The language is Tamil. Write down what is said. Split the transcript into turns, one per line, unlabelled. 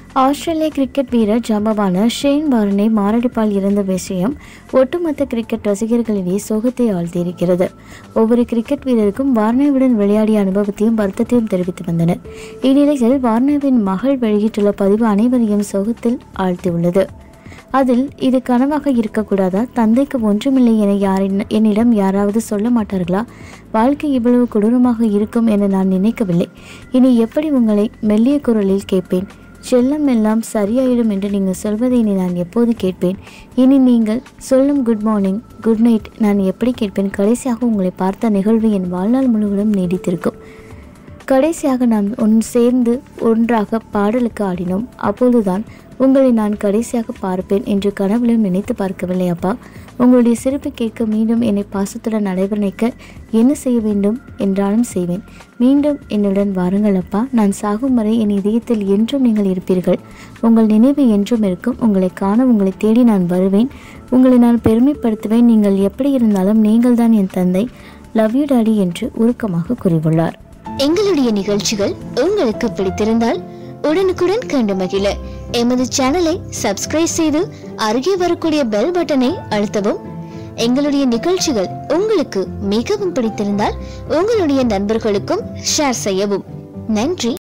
ஆஸ்திரேலிய கிரிக்கெட் வீரர் ஜம்பவான ஷேன் வாரனை மாரடைப்பால் இறந்த விஷயம் ஒட்டுமொத்த கிரிக்கெட் ரசிகர்களிடையே சோகத்தை ஆழ்த்தியிருக்கிறது ஒவ்வொரு கிரிக்கெட் வீரருக்கும் வார்னேவுடன் விளையாடிய அனுபவத்தையும் வருத்தத்தையும் தெரிவித்து வந்தனர் இந்நிலையில் வார்னேவின் மகள் வெளியிட்டுள்ள பதிவு அனைவரையும் சோகத்தில் ஆழ்த்தியுள்ளது அதில் இது கனவாக இருக்கக்கூடாதா தந்தைக்கு ஒன்றுமில்லை என யாரின் என்னிடம் யாராவது சொல்ல மாட்டார்களா வாழ்க்கை இவ்வளவு கொடூரமாக இருக்கும் என நான் நினைக்கவில்லை இனி எப்படி உங்களை மெல்லிய குரலில் கேட்பேன் செல்லம் எல்லாம் சரியாயிடும் என்று நீங்கள் சொல்வதை இனி நான் எப்போது கேட்பேன் இனி நீங்கள் சொல்லும் குட் மார்னிங் குட் நைட் நான் எப்படி கேட்பேன் கடைசியாக உங்களை பார்த்த நிகழ்வு என் வாழ்நாள் முழுவதும் நீடித்திருக்கும் கடைசியாக நாம் ஒன் சேர்ந்து ஒன்றாக பாடலுக்கு ஆடினோம் அப்பொழுதுதான் உங்களை நான் கடைசியாக பார்ப்பேன் என்று கனவுலையும் நினைத்து பார்க்கவில்லை அப்பா உங்களுடைய சிரிப்பு கேட்க மீண்டும் என்னை பாசத்துடன் நடைபெறக்க என்ன செய்ய வேண்டும் என்றாலும் செய்வேன் மீண்டும் என்னுடன் வாருங்கள் அப்பா நான் சாகும் வரை என் இதயத்தில் என்றும் நீங்கள் இருப்பீர்கள் உங்கள் நினைவு என்றும் இருக்கும் உங்களை காண உங்களை தேடி நான் வருவேன் உங்களை நான் பெருமைப்படுத்துவேன் நீங்கள் எப்படி இருந்தாலும் நீங்கள்தான் என் தந்தை லவ் யூ டாடி என்று உருக்கமாக கூறியுள்ளார்
எங்களுடைய நிகழ்ச்சிகள் உங்களுக்கு பிடித்திருந்தால் உடனுக்குடன் கண்டு மகிழ எமது சேனலை சப்ஸ்கிரைப் செய்து அருகே வரக்கூடிய பெல் பட்டனை அழுத்தவும் எங்களுடைய நிகழ்ச்சிகள் உங்களுக்கு மிகவும் பிடித்திருந்தால் உங்களுடைய நண்பர்களுக்கும் ஷேர் செய்யவும் நன்றி